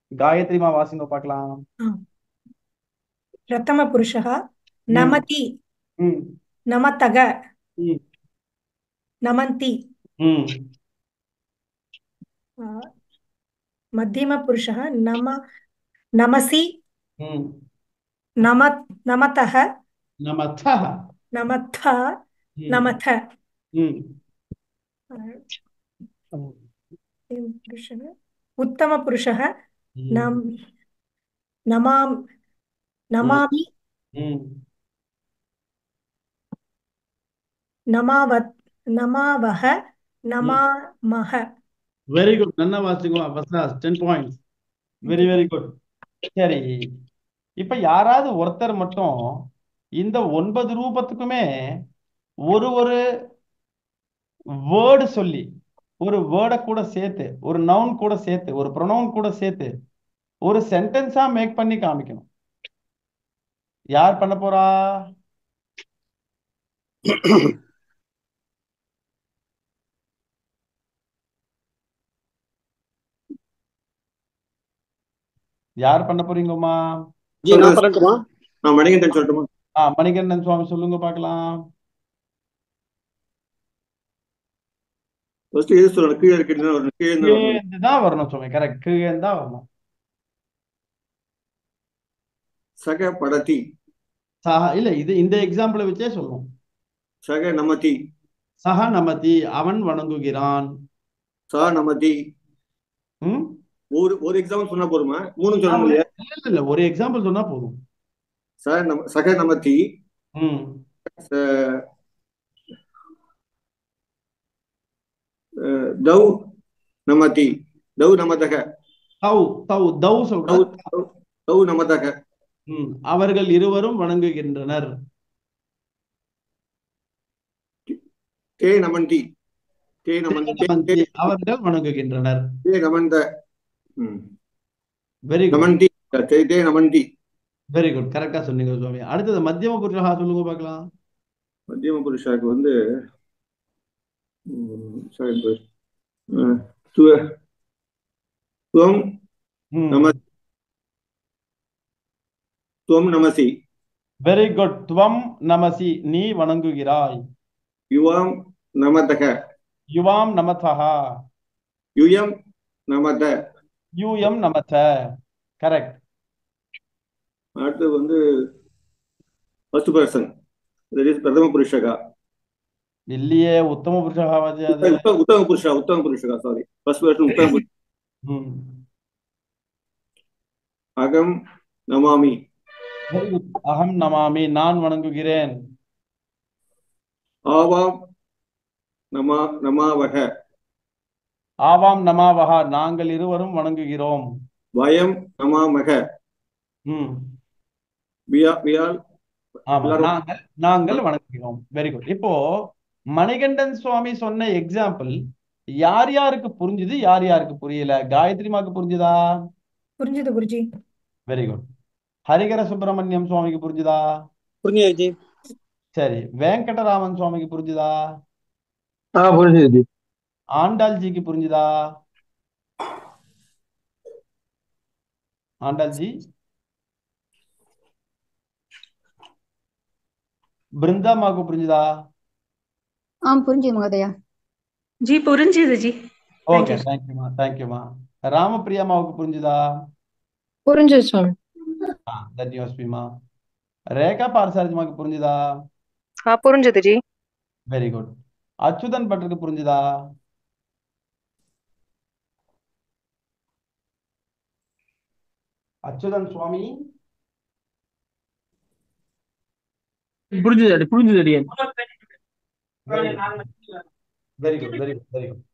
காயத்ரிமா வாசிங்க பார்க்கலாம் प्रथमपुरुषः ம் नमति ம் नमतग ம் नमन्ति ம் आ, मध्यमपुरुषः नम नमसि ம் नम नमतः நமத்தः नमथ ம் नमथ ம் आ, पुरुषः उत्तमपुरुषः ம் नम नमां ம் नमामि ம் नमावत् नमावः ம் नमामः வெரி குட் நல்லா வாசிங்க first ten points very very good சரி இப்ப யாராவது ஒருத்தர் மட்டும் இந்த ஒன்பது ரூபத்துக்குமே ஒரு ஒரு வேர்டு சொல்லி ஒரு வேர்டை கூட சேர்த்து ஒரு நவுன் கூட சேர்த்து ஒரு ப்ரொனவுன் கூட சேர்த்து ஒரு சென்டென்ஸா மேக் பண்ணி காமிக்கணும் யார் பண்ண போறா யார் பண்ண போறீங்கம்மா ஜி நான் சொல்லட்டுமா நான் மணிகண்டன் சொல்லட்டுமா ஆ மணிகண்டன் சுவாமி சொல்லுங்க பார்க்கலாம் ஃபர்ஸ்ட் எது சொல்லணும் கீழே இருக்கிறது வரணும் கீழே இருந்து வரணும் கீழேந்து தான் வரணும் சுவாமி கரெக்ட் கீழேந்து தான் வரணும் சக படதி சஹ இல்ல இது இந்த எக்ஸாம்பிளை வச்சே சொல்லுவோம் சக நமதி சஹ நமதி அவன் வணங்குகிறான் சா நமதி ம் ஒரு ஒரு எக்ஸாம்பிள் சொன்னா போதுமா மூணு ஆ, சொல்லணும் ஒரு இல்லையா இல்ல இல்ல ஒரு எக்ஸாம்பிள் சொன்னா போதும் ச நம சக நமதி ம் ச- அஹ், தௌ நமதி தௌ நமதக தௌ தௌ தௌ தௌ சொல்ற தௌ தௌ நமதக ம் அவர்கள் இருவரும் வணங்குகின்றனர் தே நமந்தி தே நமந்தி தே நமந்தி தே அவர்கள் வணங்குகின்றனர் தே நமந்த ம். வெரி குட் நமந்தி தே தே நமந்தி வெரி குட் கரெக்டா சொன்னீங்க சுவாமி அடுத்தது மத்தியம புருஷா சொல்லுங்க பார்க்கலாம் மத்தியம புருஷாக்கு வந்து ம், sorry, புருஷ். அஹ், துவ- துவம் ம் நம துவம் நமசி வெரி குட் துவம் நமசி நீ வணங்குகிறாய் யுவாம் நமதக யுவாம் நமதஹா யுயம் நமத யூஎம் நமத கரெக்ட் அடுத்து வந்து ஃபர்ஸ்ட் பர்சன் பிரதம புருஷகா இல்லையே உத்தம புருஷா வாஜி அது உத்தம உத்தம புருஷா உத்தம புருஷகா சாரி ஃபர்ஸ்ட் பர்சன் உத்தம புருஷ ம் அகம் நமாமி வெரி குட் அகம் நமாமி நான் வணங்குகிறேன் ஆவாம் நமா நமாவக ஆவாம் நமாவஹா நாங்கள் இருவரும் வணங்குகிறோம் வயம் நமாமக ம் வியா வியால் ஆமா எல்லாரும் நாங்கள் நாங்கள் வணங்குகிறோம் வெரி குட் இப்போ மணிகண்டன் சுவாமி சொன்ன எக்ஸாம்பிள் யார் யாருக்கு புரிஞ்சுது யார் யாருக்கு புரியல காயத்ரிமாக்கு புரிஞ்சுதா புரிஞ்சுது குருஜி வெரி குட் ஹரிகர சுப்பிரமணியம் சுவாமிக்கு புரிஞ்சுதா புரிஞ்சுது ஜி சரி வெங்கடராமன் சுவாமிக்கு புரிஞ்சுதா ஆ புரிஞ்சுது ஜி ஆண்டாள்ஜிக்கு புரிஞ்சுதா ஆண்டாள்ஜி பிருந்தாமாவுக்கு புரிஞ்சுதா ஆம் புரிஞ்சுது மகோதயா ஜி புரிஞ்சுது ஜி ஓகே தேங்க்யூ தேங்க்யூமா தேங்க்யூமா ராமபிரியாமாவுக்கு புரிஞ்சுதா புரிஞ்சுது சுவாமி ஆ தன்யோஸ்மிமா ரேகா பார்சாரதிமாவுக்கு புரிஞ்சுதா ஆ புரிஞ்சுது ஜி வெரி குட் அச்சுதன் பட்டருக்கு புரிஞ்சுதா அச்சுதன் சுவாமி புரிஞ்சுது அடி புரிஞ்சுது அடியேன் very good very good very good very good